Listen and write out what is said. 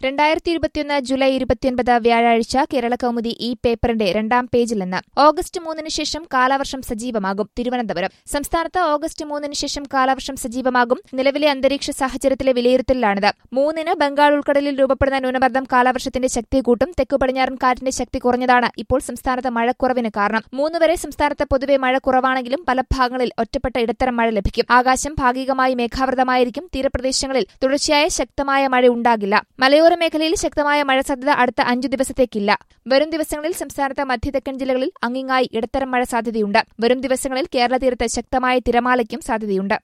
രണ്ടായിരത്തി ഇരുപത്തിയൊന്ന് ജൂലൈ ഇരുപത്തിയൊൻപത് വ്യാഴാഴ്ച കേരള കൗമുദി ഈ പേപ്പറിന്റെ രണ്ടാം പേജിൽ നിന്ന് ഓഗസ്റ്റ് മൂന്നിന് ശേഷം കാലവർഷം സജീവമാകും തിരുവനന്തപുരം സംസ്ഥാനത്ത് ഓഗസ്റ്റ് മൂന്നിന് ശേഷം കാലവർഷം സജീവമാകും നിലവിലെ അന്തരീക്ഷ സാഹചര്യത്തിലെ വിലയിരുത്തലിലാണിത് മൂന്നിന് ബംഗാൾ ഉൾക്കടലിൽ രൂപപ്പെടുന്ന ന്യൂനമർദ്ദം കാലവർഷത്തിന്റെ ശക്തി കൂട്ടും തെക്കു പടിഞ്ഞാറൻ കാറ്റിന്റെ ശക്തി കുറഞ്ഞതാണ് ഇപ്പോൾ സംസ്ഥാനത്ത് മഴക്കുറവിന് കാരണം മൂന്ന് വരെ സംസ്ഥാനത്ത് പൊതുവെ മഴ കുറവാണെങ്കിലും പല ഭാഗങ്ങളിൽ ഒറ്റപ്പെട്ട ഇടത്തരം മഴ ലഭിക്കും ആകാശം ഭാഗികമായി മേഘാവൃതമായിരിക്കും തീരപ്രദേശങ്ങളിൽ തുടർച്ചയായ ശക്തമായ മഴ ഉണ്ടാകില്ല മലയോര മേഖലയിൽ ശക്തമായ മഴ സാധ്യത അടുത്ത അഞ്ചു ദിവസത്തേക്കില്ല വരും ദിവസങ്ങളിൽ സംസ്ഥാനത്ത് മധ്യതെക്കൻ ജില്ലകളിൽ അങ്ങിങ്ങായി ഇടത്തരം മഴ സാധ്യതയുണ്ട് വരും ദിവസങ്ങളിൽ കേരള തീരത്ത് ശക്തമായ തിരമാലയ്ക്കും സാധ്യതയുണ്ട്